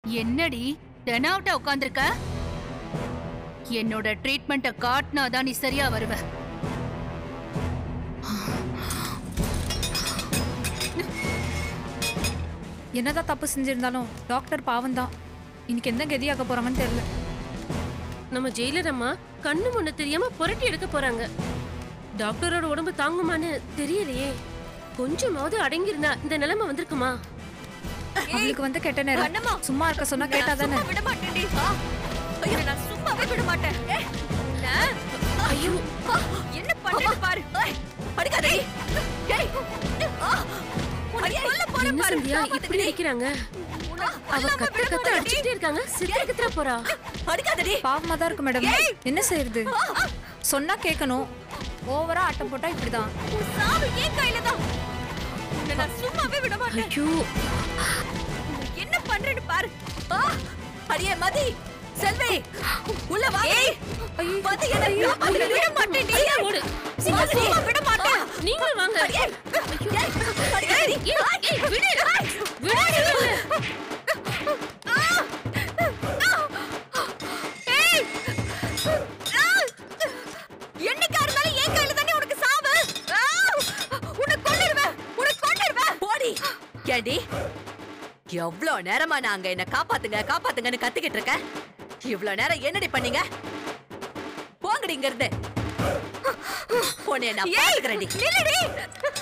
என்னடி தெனாவட்ட உட்காந்துருக்க என்னோட ட்ரீட்மெண்ட்ட காட்டினாதான் நீ சரியா வருவ என்னதான் தப்பு செஞ்சிருந்தாலும் டாக்டர் பாவம் தான் இன்னைக்கு என்ன கதியாக்க போறாங்கன்னு தெரியல நம்ம ஜெயிலர் அம்மா கண்ணு முன்ன தெரியாம புரட்டி எடுக்க போறாங்க டாக்டரோட உடம்பு தாங்குமான்னு தெரியலையே கொஞ்சமாவது அடங்கியிருந்தா இந்த நிலைமை வந்திருக்குமா அவளுக்கு வந்து கெட்ட நேரம் கண்ணம்மா. சும்மா இருக்க சொன்னா கேட்டா தானே சும்மா விட மாட்டேன்டி ஆ. ஐயோ நான் சும்மாவே விட மாட்டேன் ஏய், நான்- ஐயோ ஆ, என்ன பண்றது பாரு ஏய், அடிக்காதடி ஏய் ஆ, உன்னை கொல்ல போறேன் என்ன பாரு சந்தியா இப்படி காப்பாத்துடி. அடிக்கிறாங்க உன்னை அவ கொல்லாம கத்த விட கத்த மாட்டேன்டி. அடிச்சுட்டே இருக்காங்க சித்திர கித்திர போறா அடிக்காதடி பாவமா தான் இருக்கு மேடம் என்ன செய்யறது சொன்னா கேட்கணும் ஓவரா ஆட்டம் போட்டா இப்படிதான் உன் சாவு என் கையில தான் உன்னை நான் சும்மாவே விட மாட்டேன் ஐயோ உன்னை என்ன பண்றேன்னு பாரு ஆ, அடியே மதி செல்வி உள்ள வா மதி என்ன காப்பாத்துற, விட மாட்டேன்டி ஓடு. சும்மா சும்மா விட மாட்டேன் நீங்களும் வாங்க அடியே ஏய், அடிக்காதடி. ஏய், விடு. விடு, விடு. ஏய்! ஆ! என்னைக்கா இருந்தாலும் என் கையில தானே உனக்கு சாவு ஆ! உன்னை கொன்னுடுவேன் உன்னை கொன்னுடுவேன் போடி ஏடி எவ்வளோ நேரமா நான் அங்க என்ன காப்பாத்துங்க காப்பாத்துங்கன்னு கத்திக்கிட்டு இருக்கேன் இவ்ளோ நேரம் என்னடி பண்ணீங்க போங்கடி இங்க இருந்து உன்னை நான் பாத்துக்கிறேன்டி நில்லுடி